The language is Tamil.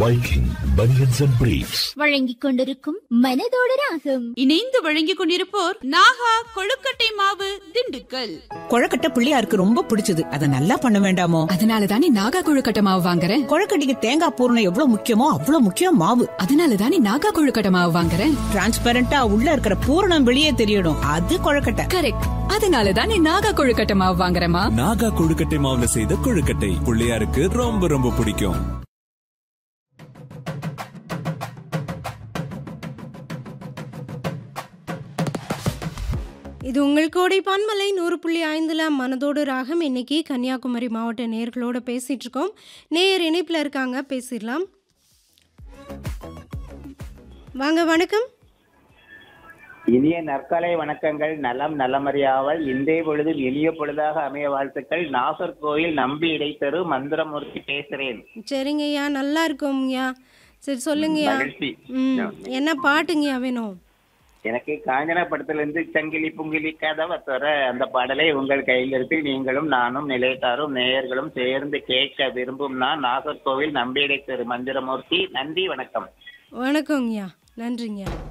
Viking Bunions and Briefs. வழங்கிக் கொண்டிருக்கும் மனதோடு ராகம் இணைந்து வழங்கிக் கொண்டிருப்போர் நாகா கொழுக்கட்டை மாவு திண்டுக்கல் கொழக்கட்டை பிள்ளையாருக்கு ரொம்ப பிடிச்சது அத நல்லா பண்ண வேண்டாமோ அதனால தானே நாகா கொழுக்கட்டை மாவு வாங்குறேன் கொழக்கட்டைக்கு தேங்காய் பூரணம் எவ்வளவு முக்கியமோ அவ்வளவு முக்கியம் மாவு அதனால தானே நாகா கொழுக்கட்டை மாவு வாங்குறேன் டிரான்ஸ்பரண்டா உள்ள இருக்கிற பூரணம் வெளியே தெரியணும் அது கொழக்கட்டை கரெக்ட் அதனால தானே நாகா கொழுக்கட்டை மாவு வாங்குறேமா நாகா கொழுக்கட்டை மாவுல செய்த கொழுக்கட்டை பிள்ளையாருக்கு ரொம்ப ரொம்ப பிடிக்கும் இது உங்கள் கோடை பான்மலை நூறு புள்ளி ஐந்துல மனதோடு ராகம் இன்னைக்கு கன்னியாகுமரி மாவட்ட நேர்களோட பேசிட்டு இருக்கோம் நேயர் இணைப்பில் இருக்காங்க பேசிடலாம் வாங்க வணக்கம் இனிய நற்காலை வணக்கங்கள் நலம் நலமறியாவல் இன்றைய பொழுது எளிய பொழுதாக அமைய வாழ்த்துக்கள் நாகர்கோயில் நம்பி இடைத்தரு மந்திரமூர்த்தி பேசுறேன் சரிங்கய்யா நல்லா இருக்கோம்யா சரி சொல்லுங்கய்யா மகிழ்ச்சி. ம் என்ன பாட்டுங்கய்யா வேணும் எனக்கு காஞ்சனா படத்திலிருந்து சங்கிலி புங்கிலி கதவை தர அந்த பாடலை உங்கள் கையில் இருக்கு நீங்களும் நானும் நிலையத்தாரும் நேயர்களும் சேர்ந்து கேட்க விரும்பும் நான் நாகர்கோவில் நம்பி இடைத்தரு மந்திரமூர்த்தி நன்றி வணக்கம் வணக்கங்கய்யா நன்றிங்கய்யா